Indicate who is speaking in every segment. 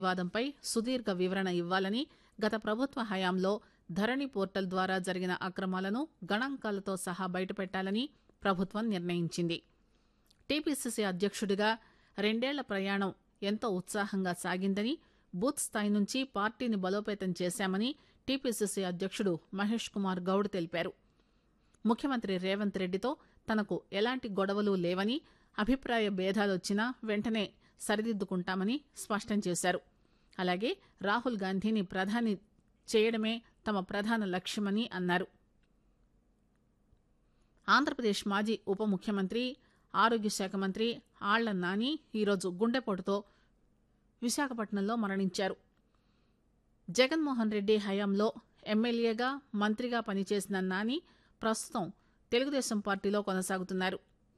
Speaker 1: వివాదంపై సుదీర్ఘ వివరణ ఇవ్వాలని గత ప్రభుత్వ హయాంలో ధరణి పోర్టల్ ద్వారా జరిగిన అక్రమాలను గణాంకాలతో సహా బయటపెట్టాలని ప్రభుత్వం నిర్ణయించింది టీపీసీసీ అధ్యక్షుడిగా రెండేళ్ల ప్రయాణం ఎంతో ఉత్సాహంగా సాగిందని బూత్ స్థాయి నుంచి పార్టీని బలోపేతం చేశామని టీపీసీసీ అధ్యక్షుడు మహేష్ కుమార్ గౌడ్ తెలిపారు ముఖ్యమంత్రి రేవంత్ రెడ్డితో తనకు ఎలాంటి గొడవలు లేవని అభిప్రాయ భేదాలొచ్చినా వెంటనే సరిదిద్దుకుంటామని స్పష్టం చేశారు అలాగే రాహుల్ గాంధీని ప్రధాని చేయడమే తమ ప్రధాన లక్ష్యమని అన్నారు ఆంధ్రప్రదేశ్ మాజీ ఉప ముఖ్యమంత్రి ఆరోగ్య శాఖ మంత్రి ఆళ్ల నాని ఈరోజు గుండెపోటుతో విశాఖపట్నంలో మరణించారు జగన్మోహన్ రెడ్డి హయాంలో ఎమ్మెల్యేగా మంత్రిగా పనిచేసిన నాని ప్రస్తుతం తెలుగుదేశం పార్టీలో కొనసాగుతున్నారు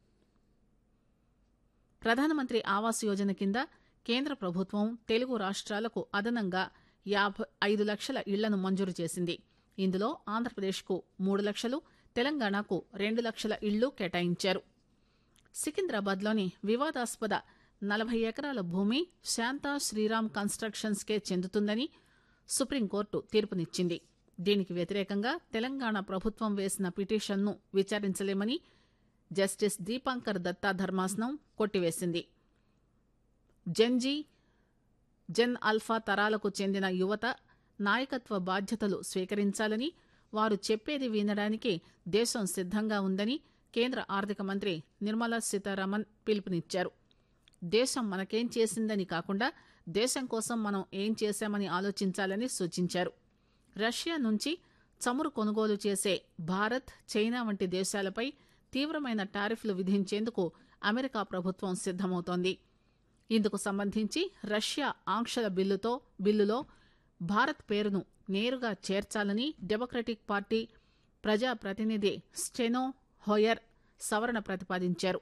Speaker 1: ప్రధానమంత్రి ఆవాస్ యోజన కింద కేంద్ర ప్రభుత్వం తెలుగు రాష్ట్రాలకు అదనంగా యాభై ఐదు లక్షల ఇళ్లను మంజూరు చేసింది ఇందులో ఆంధ్రప్రదేశ్కు మూడు లక్షలు తెలంగాణకు రెండు లక్షల ఇళ్లు కేటాయించారు సికింద్రాబాద్లోని వివాదాస్పద నలభై ఎకరాల భూమి శాంతా శ్రీరామ్ కన్స్ట్రక్షన్స్కే చెందుతుందని సుప్రీంకోర్టు తీర్పునిచ్చింది దీనికి వ్యతిరేకంగా తెలంగాణ ప్రభుత్వం వేసిన పిటిషన్ను విచారించలేమని జస్టిస్ దీపాంకర్ దత్తా ధర్మాసనం కొట్టివేసింది జెన్జీ జెన్ అల్ఫా తరాలకు చెందిన యువత నాయకత్వ బాధ్యతలు స్వీకరించాలని వారు చెప్పేది వినడానికి దేశం సిద్ధంగా ఉందని కేంద్ర ఆర్థిక మంత్రి నిర్మలా సీతారామన్ పిలుపునిచ్చారు దేశం మనకేం చేసిందని కాకుండా దేశం కోసం మనం ఏం చేశామని ఆలోచించాలని సూచించారు రష్యా నుంచి చమురు కొనుగోలు చేసే భారత్ చైనా వంటి దేశాలపై తీవ్రమైన టారిఫ్లు విధించేందుకు అమెరికా ప్రభుత్వం సిద్దమవుతోంది ఇందుకు సంబంధించి రష్యా ఆంక్షల బిల్లుతో బిల్లులో భారత్ పేరును నేరుగా చేర్చాలని డెమోక్రటిక్ పార్టీ ప్రజా ప్రతినిధి స్టెనో హోయర్ సవరణ ప్రతిపాదించారు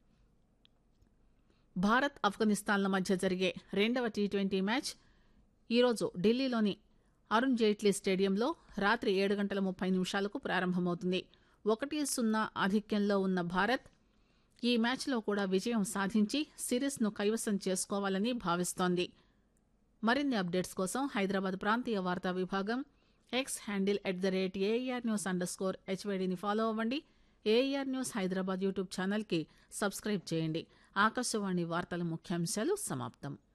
Speaker 1: భారత్ ఆఫ్ఘనిస్తాన్ల మధ్య జరిగే రెండవ టీ ట్వంటీ మ్యాచ్ ఈరోజు ఢిల్లీలోని అరుణ్ జైట్లీ స్టేడియంలో రాత్రి ఏడు గంటల ముప్పై నిమిషాలకు ప్రారంభమవుతుంది ఒకటి సున్నా ఆధిక్యంలో ఉన్న భారత్ ఈ మ్యాచ్లో కూడా విజయం సాధించి సిరీస్ను కైవసం చేసుకోవాలని భావిస్తోంది మరిన్ని అప్డేట్స్ కోసం హైదరాబాద్ ప్రాంతీయ వార్తా విభాగం X handle at the rate AR news underscore హెచ్వైడిని ఫాలో అవ్వండి ఏఆర్ న్యూస్ హైదరాబాద్ యూట్యూబ్ ఛానల్కి సబ్స్క్రైబ్ చేయండి ఆకాశవాణి వార్తల ముఖ్యాంశాలు సమాప్తం